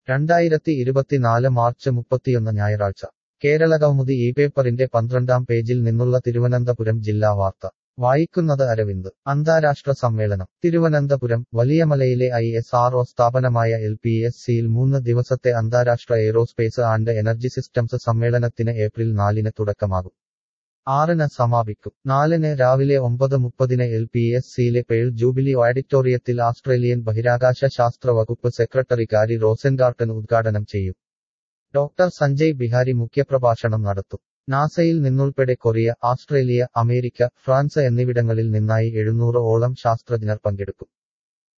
രണ്ടായിരത്തി ഇരുപത്തിനാല് മാർച്ച് മുപ്പത്തിയൊന്ന് ഞായറാഴ്ച കേരള കൗമുദി ഈ പേപ്പറിന്റെ പന്ത്രണ്ടാം പേജിൽ നിന്നുള്ള തിരുവനന്തപുരം ജില്ലാ വാർത്ത വായിക്കുന്നത് അരവിന്ദ് അന്താരാഷ്ട്ര സമ്മേളനം തിരുവനന്തപുരം വലിയമലയിലെ ഐ എസ് ആർ സ്ഥാപനമായ എൽ പി എസ് സിയിൽ മൂന്ന് ദിവസത്തെ അന്താരാഷ്ട്ര എയ്റോസ്പേസ് ആൻഡ് എനർജി സിസ്റ്റംസ് സമ്മേളനത്തിന് ഏപ്രിൽ നാലിന് തുടക്കമാകും ആറിന് സമാപിക്കും നാലിന് രാവിലെ ഒമ്പത് മുപ്പതിന് എൽ പി എസ് സിയിലെ പേൾ ജൂബിലി ഓഡിറ്റോറിയത്തിൽ ആസ്ട്രേലിയൻ ബഹിരാകാശ ശാസ്ത്ര വകുപ്പ് സെക്രട്ടറി കാരി റോസൻഗാർട്ടൻ ഉദ്ഘാടനം ചെയ്യും ഡോക്ടർ സഞ്ജയ് ബിഹാരി മുഖ്യപ്രഭാഷണം നടത്തും നാസയിൽ നിന്നുൾപ്പെടെ കൊറിയ ആസ്ട്രേലിയ അമേരിക്ക ഫ്രാൻസ് എന്നിവിടങ്ങളിൽ നിന്നായി എഴുന്നൂറ് ഓളം ശാസ്ത്രജ്ഞർ പങ്കെടുക്കും